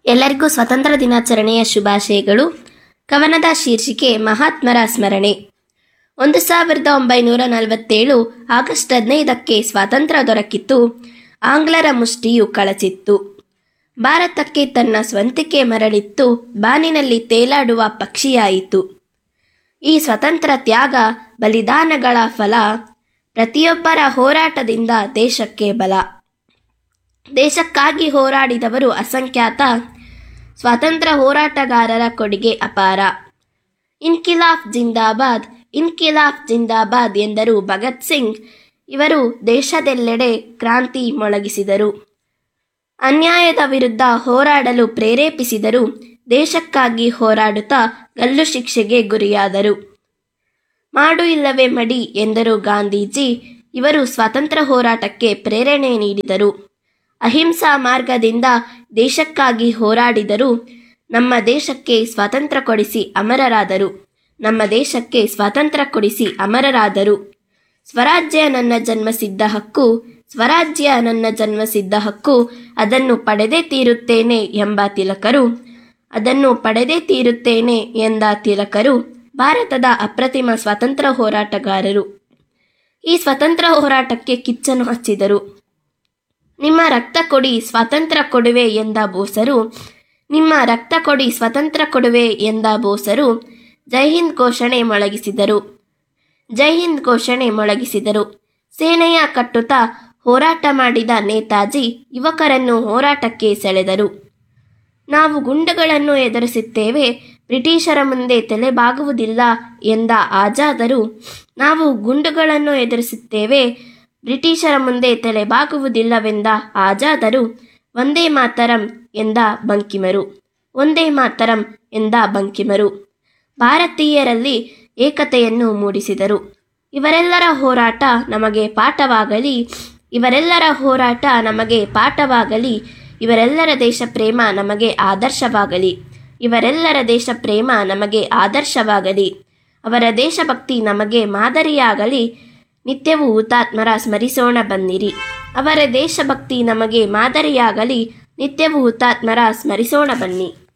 ಎಲ್ಲರಿಗೂ ಸ್ವತಂತ್ರ ದಿನಾಚರಣೆಯ ಶುಭಾಶಯಗಳು ಕವನದ ಶೀರ್ಷಿಕೆ ಮಹಾತ್ಮರ ಸ್ಮರಣೆ ಒಂದು ಸಾವಿರದ ಒಂಬೈನೂರ ನಲವತ್ತೇಳು ಆಗಸ್ಟ್ ಹದಿನೈದಕ್ಕೆ ಸ್ವಾತಂತ್ರ್ಯ ದೊರಕಿತ್ತು ಆಂಗ್ಲರ ಮುಷ್ಟಿಯು ಕಳಚಿತ್ತು ಭಾರತಕ್ಕೆ ತನ್ನ ಸ್ವಂತಿಕೆ ಮರಳಿತ್ತು ಬಾನಿನಲ್ಲಿ ತೇಲಾಡುವ ಪಕ್ಷಿಯಾಯಿತು ಈ ಸ್ವತಂತ್ರ ತ್ಯಾಗ ಬಲಿದಾನಗಳ ಫಲ ಪ್ರತಿಯೊಬ್ಬರ ಹೋರಾಟದಿಂದ ದೇಶಕ್ಕೆ ಬಲ ದೇಶಕ್ಕಾಗಿ ಹೋರಾಡಿದವರು ಅಸಂಖ್ಯಾತ ಸ್ವಾತಂತ್ರ್ಯ ಹೋರಾಟಗಾರರ ಕೊಡುಗೆ ಅಪಾರ ಇನ್ಕಿಲಾಫ್ ಜಿಂದಾಬಾದ್ ಇನ್ಕಿಲಾಫ್ ಜಿಂದಾಬಾದ್ ಎಂದರು ಭಗತ್ ಸಿಂಗ್ ಇವರು ದೇಶದೆಲ್ಲೆಡೆ ಕ್ರಾಂತಿ ಮೊಳಗಿಸಿದರು ಅನ್ಯಾಯದ ವಿರುದ್ಧ ಹೋರಾಡಲು ಪ್ರೇರೇಪಿಸಿದರು ದೇಶಕ್ಕಾಗಿ ಹೋರಾಡುತ್ತಾ ಗಲ್ಲು ಶಿಕ್ಷೆಗೆ ಗುರಿಯಾದರು ಮಾಡು ಇಲ್ಲವೇ ಮಡಿ ಎಂದರು ಗಾಂಧೀಜಿ ಇವರು ಸ್ವಾತಂತ್ರ್ಯ ಹೋರಾಟಕ್ಕೆ ಪ್ರೇರಣೆ ನೀಡಿದರು ಅಹಿಂಸಾ ಮಾರ್ಗದಿಂದ ದೇಶಕ್ಕಾಗಿ ಹೋರಾಡಿದರು ನಮ್ಮ ದೇಶಕ್ಕೆ ಸ್ವಾತಂತ್ರ್ಯ ಕೊಡಿಸಿ ಅಮರರಾದರು ನಮ್ಮ ದೇಶಕ್ಕೆ ಸ್ವಾತಂತ್ರ್ಯ ಕೊಡಿಸಿ ಅಮರರಾದರು ಸ್ವರಾಜ್ಯ ನನ್ನ ಜನ್ಮಸಿದ್ಧ ಹಕ್ಕು ಸ್ವರಾಜ್ಯ ನನ್ನ ಜನ್ಮಸಿದ್ಧ ಹಕ್ಕು ಅದನ್ನು ಪಡೆದೇ ತೀರುತ್ತೇನೆ ಎಂಬ ತಿಲಕರು ಅದನ್ನು ಪಡೆದೇ ತೀರುತ್ತೇನೆ ಎಂದ ತಿಲಕರು ಭಾರತದ ಅಪ್ರತಿಮ ಸ್ವಾತಂತ್ರ್ಯ ಹೋರಾಟಗಾರರು ಈ ಸ್ವಾತಂತ್ರ್ಯ ಹೋರಾಟಕ್ಕೆ ಕಿಚ್ಚನ್ನು ಹಚ್ಚಿದರು ನಿಮ್ಮ ರಕ್ತ ಕೊಡಿ ಸ್ವಾತಂತ್ರ್ಯ ಕೊಡುವೆ ಎಂದ ಬೋಸರು ನಿಮ್ಮ ರಕ್ತ ಕೊಡಿ ಸ್ವತಂತ್ರ ಕೊಡುವೆ ಎಂದ ಬೋಸರು ಜೈ ಹಿಂದ್ ಘೋಷಣೆ ಮೊಳಗಿಸಿದರು ಜೈ ಹಿಂದ್ ಘೋಷಣೆ ಮೊಳಗಿಸಿದರು ಸೇನೆಯ ಕಟ್ಟುತ್ತಾ ಹೋರಾಟ ಮಾಡಿದ ನೇತಾಜಿ ಯುವಕರನ್ನು ಹೋರಾಟಕ್ಕೆ ಸೆಳೆದರು ನಾವು ಗುಂಡುಗಳನ್ನು ಎದುರಿಸುತ್ತೇವೆ ಬ್ರಿಟಿಷರ ಮುಂದೆ ತಲೆಬಾಗುವುದಿಲ್ಲ ಎಂದ ಆಜಾದರು ನಾವು ಗುಂಡುಗಳನ್ನು ಎದುರಿಸುತ್ತೇವೆ ಬ್ರಿಟಿಷರ ಮುಂದೆ ತಲೆಬಾಗುವುದಿಲ್ಲವೆಂದ ಆಜಾದರು ಒಂದೇ ಮಾತರಂ ಎಂದ ಬಂಕಿಮರು ಒಂದೇ ಮಾತರಂ ಎಂದ ಬಂಕಿಮರು ಭಾರತೀಯರಲ್ಲಿ ಏಕತೆಯನ್ನು ಮೂಡಿಸಿದರು ಇವರೆಲ್ಲರ ಹೋರಾಟ ನಮಗೆ ಪಾಠವಾಗಲಿ ಇವರೆಲ್ಲರ ಹೋರಾಟ ನಮಗೆ ಪಾಠವಾಗಲಿ ಇವರೆಲ್ಲರ ದೇಶ ಪ್ರೇಮ ನಮಗೆ ಆದರ್ಶವಾಗಲಿ ಇವರೆಲ್ಲರ ದೇಶ ಪ್ರೇಮ ನಮಗೆ ಆದರ್ಶವಾಗಲಿ ಅವರ ದೇಶಭಕ್ತಿ ನಮಗೆ ಮಾದರಿಯಾಗಲಿ ನಿತ್ಯವೂ ಹುತಾತ್ಮರ ಸ್ಮರಿಸೋಣ ಬನ್ನಿರಿ ಅವರ ದೇಶಭಕ್ತಿ ನಮಗೆ ಮಾದರಿಯಾಗಲಿ ನಿತ್ಯವೂ ಹುತಾತ್ಮರ ಸ್ಮರಿಸೋಣ ಬನ್ನಿ